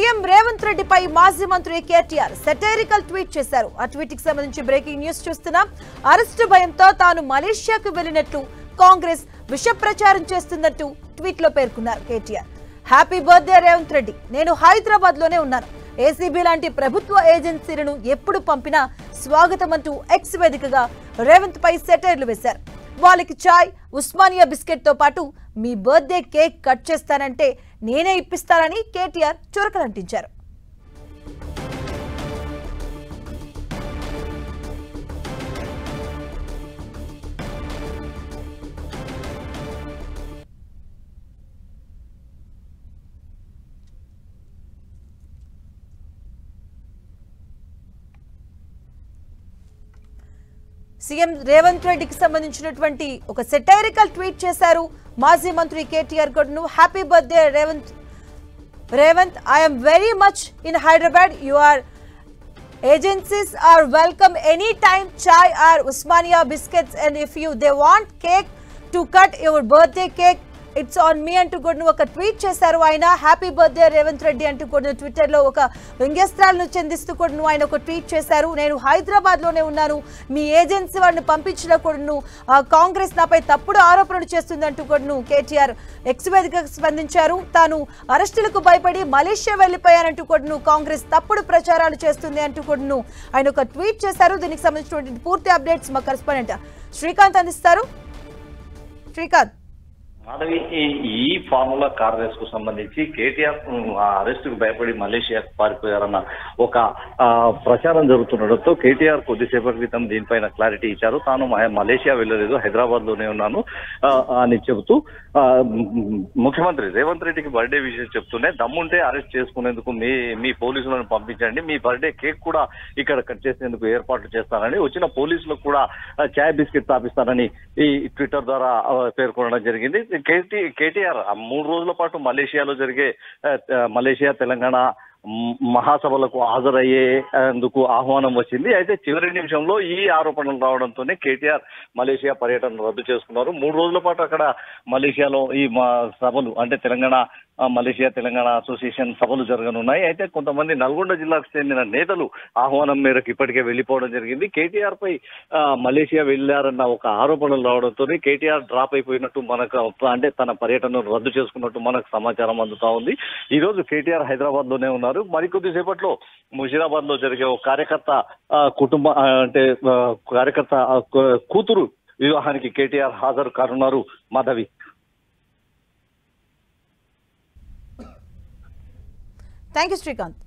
CM Revanth రెడ్డిపై మాజీ మంత్రి కేటీఆర్ సెటైరికల్ ట్వీట్ చేశారు ఆ ట్వీట్ కి సంబంధించి బ్రేకింగ్ న్యూస్ చూస్తున్నాం అరెస్టు భయంతో తాను మలేషియాకు వెళ్లినట్లు కాంగ్రెస్ విష ప్రచారం చేస్తున్నట్టు ట్వీట్ లో పేర్కొన్నారు KTR happy birthday Revanth Reddy నేను హైదరాబాద్ లోనే ఉన్నాను ఏసీబీ లాంటి ప్రభుత్వ ఏజెన్సీలను ఎప్పుడు పంపినా స్వాగతం అంటూ ఎక్స్ వేదికగా రేవంత్ పై సెటైర్లు వేశారు వాళ్ళకి చాయ్ ఉస్మానియా బిస్కెట్ తో పాటు మీ బర్త్డే కేక్ కట్ చేస్తానంటే నేనే ఇప్పిస్తానని కేటీఆర్ చురకలంటించారు సీఎం రేవంత్ రెడ్డికి సంబంధించినటువంటి ఒక సెటైరికల్ ట్వీట్ చేశారు మాజీ మంత్రి కేటీఆర్ గడును happy birthday Revanth Revanth I'm very much in Hyderabad you are agencies are welcome anytime chai or usmania biscuits and if you they want cake to cut your birthday cake it's on me అంటూ కూడా ఒక tweet చేశారు ఆయన happy birthday Revanth Reddy అంటూ కూడా Twitter లో ఒక వ్యంగ్యస్త్రాలను చెందిస్తూ కూడా ఆయన ఒక ట్వీట్ చేశారు నేను హైదరాబాద్ లోనే ఉన్నాను మీ ఏజెన్సీ వాడిని పంపించిన కూడాను ఆ, కాంగ్రెస్ నాపై తప్పుడు ఆరోపణలు చేస్తుందంటూ కూడాను కేటీఆర్ ఎక్స్ వేదికకు స్పందించారు తాను అరెస్టులకు భయపడి మలేషియా వెళ్లిపోయానంటూ కూడాను కాంగ్రెస్ తప్పుడు ప్రచారాలు చేస్తుంది అంటూ కూడాను ఆయన ఒక ట్వీట్ చేశారు దీనికి సంబంధించినటువంటి పూర్తి అప్డేట్స్ మా కరెస్పాండెంట్ శ్రీకాంత్ అందిస్తారు శ్రీకాంత్ మాధవి ఈ- ఈ ఫార్ములా కార్ రేస్ కు సంబంధించి కేటీఆర్ అరెస్ట్ కు భయపడి మలేషియాకు పారిపోయారన్న ఒక ఆ, ప్రచారం జరుగుతుండడంతో కేటీఆర్ కొద్దిసేపటి క్రితం దీనిపైన క్లారిటీ ఇచ్చారు తాను మ- మలేషియా వెళ్ళలేదు హైదరాబాద్ లోనే ఉన్నాను ఆ, అని చెబుతూ ఆ, మ్, ముఖ్యమంత్రి రేవంత్ రెడ్డికి బర్త్డే విషయం చెప్తూనే దమ్ముంటే అరెస్ట్ చేసుకునేందుకు మీ మీ పోలీసులను పంపించండి మీ బర్త్డే కేక్ కూడా ఇక్కడ కట్ చేసేందుకు ఏర్పాట్లు చేస్తానని వచ్చిన పోలీసులకు కూడా ఆ, చాయ్ బిస్కెట్ తాపిస్తానని ఈ ట్విట్టర్ ద్వారా ఆ, పేర్కొనడం జరిగింది కేటీ కేటీఆర్ ఆ మూడు రోజుల పాటు మలేషియాలో జరిగే ఆ, ఆ, మలేషియా తెలంగాణ మ్, మహాసభలకు హాజరయ్యేందుకు ఆహ్వానం వచ్చింది అయితే చివరి నిమిషంలో ఈ ఆరోపణలు రావడంతోనే కేటీఆర్ మలేషియా పర్యటన రద్దు చేసుకున్నారు మూడు రోజుల పాటు అక్కడ మలేషియాలో ఈ మా సభలు అంటే తెలంగాణ ఆ, మలేషియా తెలంగాణ అసోసియేషన్ సభలు జరగనున్నాయి అయితే కొంతమంది నల్గొండ జిల్లాకు చెందిన నేతలు ఆహ్వానం మేరకు ఇప్పటికే వెళ్లిపోవడం జరిగింది కేటీఆర్ పై ఆ, మలేషియా వెళ్లారన్న ఒక ఆరోపణలు రావడంతో కేటీఆర్ డ్రాప్ అయిపోయినట్టు మనకు అంటే తన పర్యటనను రద్దు చేసుకున్నట్టు మనకు సమాచారం అందుతా ఉంది ఈ రోజు కేటీఆర్ హైదరాబాద్ లోనే ఉన్నారు మరికొద్ది సేపట్లో ముషీరాబాద్ లో జరిగే ఒక కార్యకర్త ఆ, కుటుంబ ఆ, అంటే ఆ, కార్యకర్త ఆ, కూ- కూతురు వివాహానికి కేటీఆర్ హాజరు కానున్నారు మాధవి థ్యాంక్ యూ శ్రీకాంత్